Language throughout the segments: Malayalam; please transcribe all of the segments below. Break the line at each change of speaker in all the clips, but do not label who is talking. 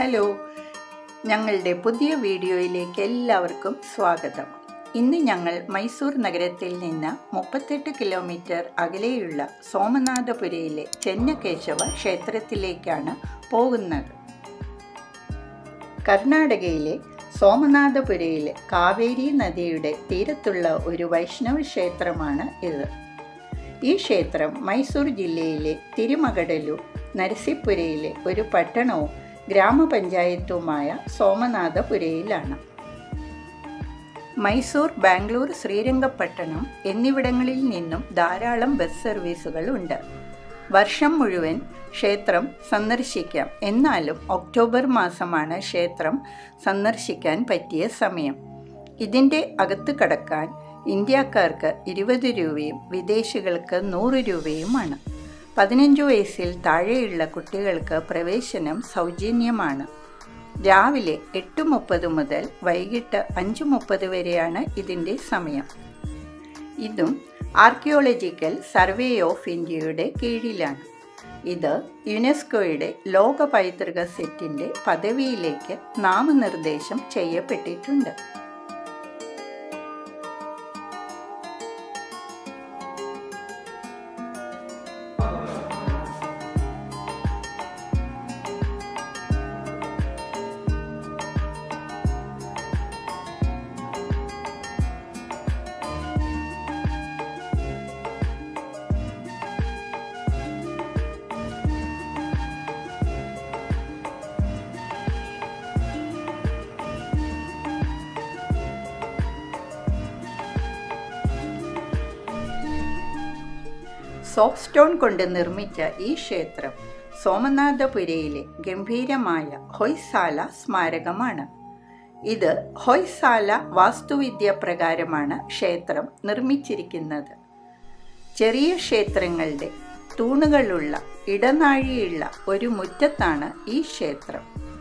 ഹലോ ഞങ്ങളുടെ പുതിയ വീഡിയോയിലേക്ക് എല്ലാവർക്കും സ്വാഗതം ഇന്ന് ഞങ്ങൾ മൈസൂർ നഗരത്തിൽ നിന്ന് മുപ്പത്തെട്ട് കിലോമീറ്റർ അകലെയുള്ള സോമനാഥപുരയിലെ ചെന്നകേശവ ക്ഷേത്രത്തിലേക്കാണ് പോകുന്നത് കർണാടകയിലെ സോമനാഥപുരയിലെ കാവേരി നദിയുടെ തീരത്തുള്ള ഒരു വൈഷ്ണവ ക്ഷേത്രമാണ് ഇത് ഈ ക്ഷേത്രം മൈസൂർ ജില്ലയിലെ തിരുമകടലു നരസിപുരയിലെ ഒരു പട്ടണവും ഗ്രാമപഞ്ചായത്തുമായ സോമനാഥപുരയിലാണ് മൈസൂർ ബാംഗ്ലൂർ ശ്രീരംഗപട്ടണം എന്നിവിടങ്ങളിൽ നിന്നും ധാരാളം ബസ് സർവീസുകൾ ഉണ്ട് വർഷം മുഴുവൻ ക്ഷേത്രം സന്ദർശിക്കാം എന്നാലും ഒക്ടോബർ മാസമാണ് ക്ഷേത്രം സന്ദർശിക്കാൻ പറ്റിയ സമയം ഇതിൻ്റെ അകത്ത് കടക്കാൻ ഇന്ത്യക്കാർക്ക് ഇരുപത് രൂപയും വിദേശികൾക്ക് നൂറ് രൂപയുമാണ് പതിനഞ്ച് വയസ്സിൽ താഴെയുള്ള കുട്ടികൾക്ക് പ്രവേശനം സൗജന്യമാണ് രാവിലെ എട്ട് മുപ്പത് മുതൽ വൈകിട്ട് അഞ്ച് മുപ്പത് വരെയാണ് ഇതിൻ്റെ സമയം ഇതും ആർക്കിയോളജിക്കൽ സർവേ ഓഫ് ഇന്ത്യയുടെ കീഴിലാണ് ഇത് യുനെസ്കോയുടെ ലോക പൈതൃക സെറ്റിൻ്റെ പദവിയിലേക്ക് നാമനിർദ്ദേശം ചെയ്യപ്പെട്ടിട്ടുണ്ട് സോപ്പ് സ്റ്റോൺ കൊണ്ട് നിർമ്മിച്ച ഈ ക്ഷേത്രം സോമനാഥപുരയിലെ ഗംഭീരമായ ഹൊയ്സാല സ്മാരകമാണ് ഇത് ഹൊയ്സാല വാസ്തുവിദ്യ പ്രകാരമാണ് ക്ഷേത്രം നിർമ്മിച്ചിരിക്കുന്നത് ചെറിയ ക്ഷേത്രങ്ങളുടെ തൂണുകളുള്ള ഇടനാഴിയുള്ള ഒരു മുറ്റത്താണ് ഈ ക്ഷേത്രം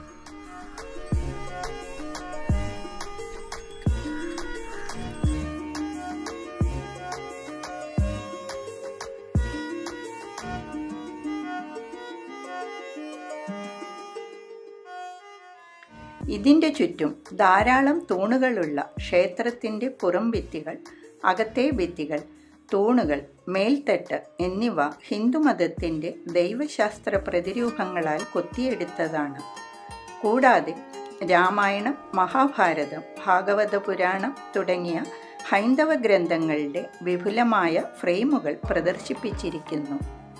ഇതിൻ്റെ ചുറ്റും ധാരാളം തൂണുകളുള്ള ക്ഷേത്രത്തിൻ്റെ പുറം ഭിത്തികൾ അകത്തെ ഭിത്തികൾ തൂണുകൾ മേൽത്തട്ട് എന്നിവ ഹിന്ദുമതത്തിൻ്റെ ദൈവശാസ്ത്ര പ്രതിരൂപങ്ങളാൽ കൊത്തിയെടുത്തതാണ് കൂടാതെ രാമായണം മഹാഭാരതം ഭാഗവത പുരാണം തുടങ്ങിയ ഹൈന്ദവ ഗ്രന്ഥങ്ങളുടെ വിപുലമായ ഫ്രെയിമുകൾ പ്രദർശിപ്പിച്ചിരിക്കുന്നു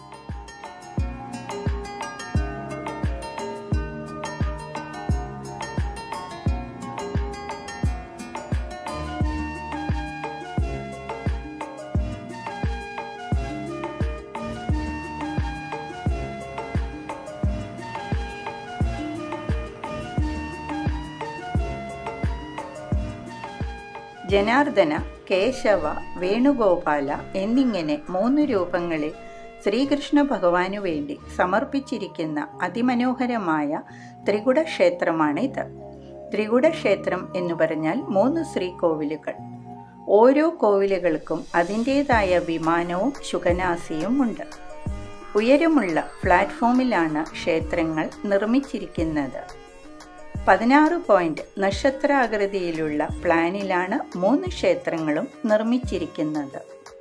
ജനാർദ്ദന കേശവ വേണുഗോപാല എന്നിങ്ങനെ മൂന്ന് രൂപങ്ങളിൽ ശ്രീകൃഷ്ണ ഭഗവാനു വേണ്ടി സമർപ്പിച്ചിരിക്കുന്ന അതിമനോഹരമായ ത്രികുട ക്ഷേത്രമാണിത് ത്രികുട ക്ഷേത്രം എന്ന് പറഞ്ഞാൽ മൂന്ന് ശ്രീകോവിലുകൾ ഓരോ കോവിലുകൾക്കും അതിൻ്റേതായ വിമാനവും ശുഖനാസിയും ഉണ്ട് ഉയരമുള്ള പ്ലാറ്റ്ഫോമിലാണ് ക്ഷേത്രങ്ങൾ നിർമ്മിച്ചിരിക്കുന്നത് പതിനാറ് പോയിന്റ് നക്ഷത്രാകൃതിയിലുള്ള പ്ലാനിലാണ് മൂന്ന് ക്ഷേത്രങ്ങളും നിർമ്മിച്ചിരിക്കുന്നത്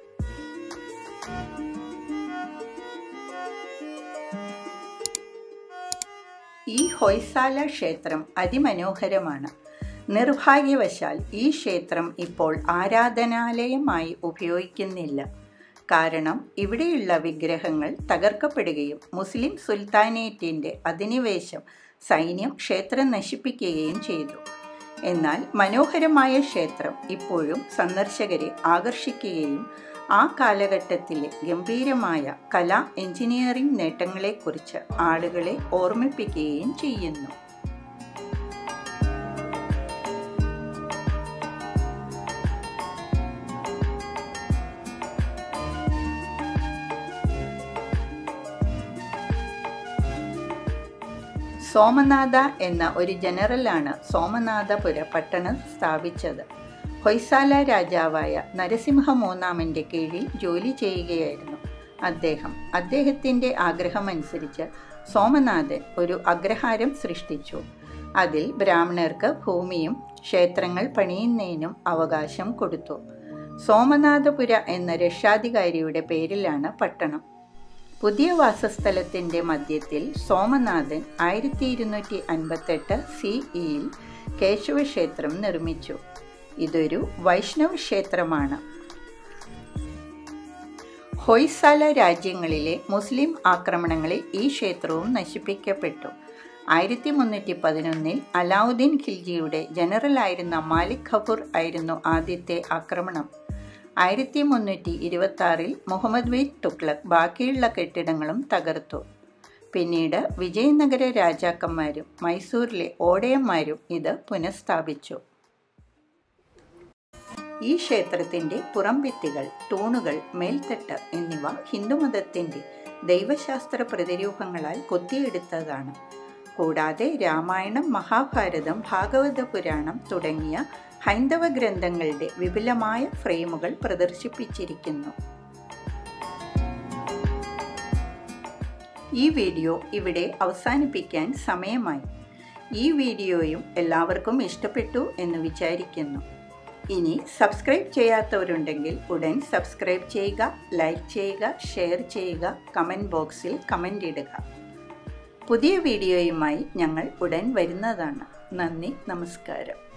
ഈ ഹൊയ്സാല ക്ഷേത്രം അതിമനോഹരമാണ് നിർഭാഗ്യവശാൽ ഈ ക്ഷേത്രം ഇപ്പോൾ ആരാധനാലയമായി ഉപയോഗിക്കുന്നില്ല കാരണം ഇവിടെയുള്ള വിഗ്രഹങ്ങൾ തകർക്കപ്പെടുകയും മുസ്ലിം സുൽത്താനേറ്റിൻ്റെ അധിനിവേശം സൈന്യം ക്ഷേത്രം നശിപ്പിക്കുകയും ചെയ്തു എന്നാൽ മനോഹരമായ ക്ഷേത്രം ഇപ്പോഴും സന്ദർശകരെ ആകർഷിക്കുകയും ആ കാലഘട്ടത്തിലെ ഗംഭീരമായ കലാ എഞ്ചിനീയറിംഗ് നേട്ടങ്ങളെക്കുറിച്ച് ആളുകളെ ഓർമ്മിപ്പിക്കുകയും ചെയ്യുന്നു സോമനാഥ എന്ന ഒരു ജനറലാണ് സോമനാഥപുര പട്ടണം സ്ഥാപിച്ചത് ഹൊയ്സാല രാജാവായ നരസിംഹ മൂന്നാമൻ്റെ കീഴിൽ ജോലി ചെയ്യുകയായിരുന്നു അദ്ദേഹം അദ്ദേഹത്തിൻ്റെ ആഗ്രഹമനുസരിച്ച് സോമനാഥൻ ഒരു അഗ്രഹാരം സൃഷ്ടിച്ചു അതിൽ ബ്രാഹ്മണർക്ക് ഭൂമിയും ക്ഷേത്രങ്ങൾ പണിയുന്നതിനും അവകാശം കൊടുത്തു സോമനാഥപുര എന്ന രക്ഷാധികാരിയുടെ പേരിലാണ് പട്ടണം പുതിയ വാസസ്ഥലത്തിൻ്റെ മധ്യത്തിൽ സോമനാഥൻ ആയിരത്തി ഇരുന്നൂറ്റി അൻപത്തെട്ട് സി ഇയിൽ കേശവക്ഷേത്രം നിർമ്മിച്ചു ഇതൊരു വൈഷ്ണവ ക്ഷേത്രമാണ് ഹൊയ്സാല രാജ്യങ്ങളിലെ മുസ്ലിം ആക്രമണങ്ങളിൽ ഈ ക്ഷേത്രവും നശിപ്പിക്കപ്പെട്ടു ആയിരത്തി മുന്നൂറ്റി പതിനൊന്നിൽ അലാവുദ്ദീൻ ഖിൽജിയുടെ ജനറലായിരുന്ന മാലിക് കപൂർ ആയിരുന്നു ആദ്യത്തെ ആക്രമണം ആയിരത്തി മുന്നൂറ്റി ഇരുപത്തി ആറിൽ മുഹമ്മദ് ബിൻ തുഗ്ലക് ബാക്കിയുള്ള കെട്ടിടങ്ങളും തകർത്തു പിന്നീട് വിജയനഗര രാജാക്കന്മാരും മൈസൂരിലെ ഓടയന്മാരും ഇത് പുനഃസ്ഥാപിച്ചു ഈ ക്ഷേത്രത്തിൻ്റെ പുറംഭിത്തികൾ തൂണുകൾ മേൽത്തട്ട് എന്നിവ ഹിന്ദുമതത്തിൻ്റെ ദൈവശാസ്ത്ര പ്രതിരൂപങ്ങളാൽ കൊത്തിയെടുത്തതാണ് കൂടാതെ രാമായണം മഹാഭാരതം ഭാഗവത പുരാണം തുടങ്ങിയ ഹൈന്ദവ ഗ്രന്ഥങ്ങളുടെ വിപുലമായ ഫ്രെയിമുകൾ പ്രദർശിപ്പിച്ചിരിക്കുന്നു ഈ വീഡിയോ ഇവിടെ അവസാനിപ്പിക്കാൻ സമയമായി ഈ വീഡിയോയും എല്ലാവർക്കും ഇഷ്ടപ്പെട്ടു എന്ന് വിചാരിക്കുന്നു ഇനി സബ്സ്ക്രൈബ് ചെയ്യാത്തവരുണ്ടെങ്കിൽ ഉടൻ സബ്സ്ക്രൈബ് ചെയ്യുക ലൈക്ക് ചെയ്യുക ഷെയർ ചെയ്യുക കമൻറ്റ് ബോക്സിൽ കമൻ്റ് ഇടുക പുതിയ വീഡിയോയുമായി ഞങ്ങൾ ഉടൻ വരുന്നതാണ് നന്ദി നമസ്കാരം